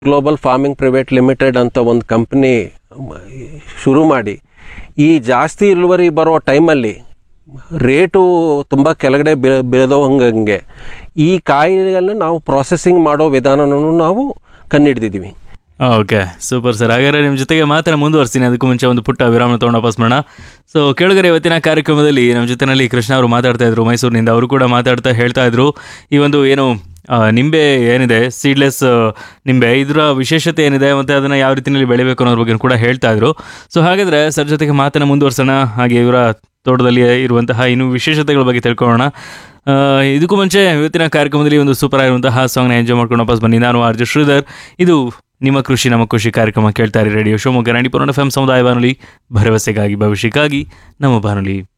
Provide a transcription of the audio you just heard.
global farming private limited ಅಂತ ಒಂದು company ಶುರು ಮಾಡಿ ಈ ಜಾಸ್ತಿ ಇಳುವರಿ ಬರೋ ಟೈಮಲ್ಲಿ ರೇಟು ತುಂಬ ಕೆಳಗಡೆ ಬೀಳ ಬೀಳೋವಂಗೆ ಈ ಕಾಯಿಗಳನ್ನು ನಾವು ಪ್ರಾಸೆಸಿಂಗ್ ಮಾಡೋ ವಿಧಾನನೂ ನಾವು ಕಂಡುಹಿಡ್ದಿದ್ದೀವಿ ಓಕೆ ಸೂಪರ್ ಸರ್ ಹಾಗಾದ್ರೆ ನಿಮ್ಮ ಜೊತೆಗೆ ಮಾತನ್ನ ಮುಂದುವರಿಸ್ತೀನಿ ಅದಕ್ಕೂ ಮುಂಚೆ ಒಂದು ಪುಟ್ಟ ವಿರಾಮ ತೊಗೊಂಡು ವಾಪಸ್ ಮಾಡೋಣ ಸೊ ಕೇಳುಗರೆ ಇವತ್ತಿನ ಕಾರ್ಯಕ್ರಮದಲ್ಲಿ ನಮ್ಮ ಜೊತೆನಲ್ಲಿ ಕೃಷ್ಣ ಅವರು ಮಾತಾಡ್ತಾ ಇದ್ರು ಮೈಸೂರಿನಿಂದ ಅವರು ಕೂಡ ಮಾತಾಡ್ತಾ ಹೇಳ್ತಾ ಇದ್ರು ಈ ಒಂದು ಏನು ಆ, ನಿಂಬೆ ಏನಿದೆ ಸೀಡ್ಲೆಸ್ ನಿಂಬೆ ಇದರ ವಿಶೇಷತೆ ಏನಿದೆ ಮತ್ತು ಅದನ್ನು ಯಾವ ರೀತಿಯಲ್ಲಿ ಬೆಳಿಬೇಕು ಅನ್ನೋದ್ರ ಬಗ್ಗೆ ಕೂಡ ಹೇಳ್ತಾ ಇದ್ರು ಸೊ ಹಾಗಾದರೆ ಸರ್ ಜೊತೆಗೆ ಮಾತನ್ನು ಮುಂದುವರ್ಸೋಣ ಹಾಗೆ ಇವರ ತೋಟದಲ್ಲಿ ಇರುವಂತಹ ಇನ್ನು ವಿಶೇಷತೆಗಳ ಬಗ್ಗೆ ತಿಳ್ಕೊಳ್ಳೋಣ ಆ, ಇದಕ್ಕೂ ಮುಂಚೆ ಇವತ್ತಿನ ಕಾರ್ಯಕ್ರಮದಲ್ಲಿ ಒಂದು ಸೂಪರ್ ಆಗಿರುವಂತಹ ಸಾಂಗ್ನ ಎಂಜಾಯ್ ಮಾಡ್ಕೊಂಡು ವಾಪಸ್ ಬನ್ನಿ ನಾನು ಆರ್ಜು ಶ್ರೀಧರ್ ಇದು ನಿಮ್ಮ ಕೃಷಿ ನಮ್ಮ ಕೃಷಿ ಕಾರ್ಯಕ್ರಮ ಕೇಳ್ತಾರೆ ರೇಡಿಯೋ ಶಿವಮೊಗ್ಗ ನಾಡಿ ಪುರಾಣ ಎಫ್ ಸಮುದಾಯ ಬಾನುಲಿ ಭರವಸೆಗಾಗಿ ಭವಿಷ್ಯಕ್ಕಾಗಿ ನಮ್ಮ ಬಾನುಲಿ